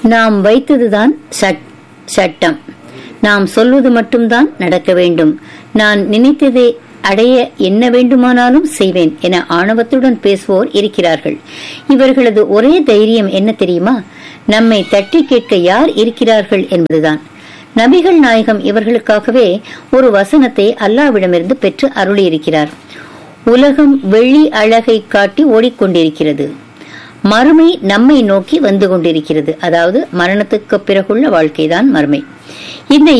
நாம் வைத்ததுதான் சட்- சட்டம் நாம் சொல்வது மட்டும்தான் நடக்க வேண்டும் நான் நினைத்ததை அடைய என்ன வேண்டுமானாலும் செய்வேன் என ஆணவத்துடன் பேசுவோர் இருக்கிறார்கள் இவர்களது ஒரே தைரியம் என்ன தெரியுமா நம்மை தட்டி கேட்க யார் இருக்கிறார்கள் என்பதுதான் நபிகள் நாயகம் இவர்களுக்காகவே ஒரு வசனத்தை அல்லாவிடமிருந்து பெற்று அருளியிருக்கிறார் உலகம் வெள்ளி அழகை காட்டி ஓடிக்கொண்டிருக்கிறது மறுமை நம்மை நோக்கி வந்து கொண்டிருக்கிறது அதாவது மரணத்துக்கு பிறகுள்ள வாழ்க்கைதான் மறுமை இந்த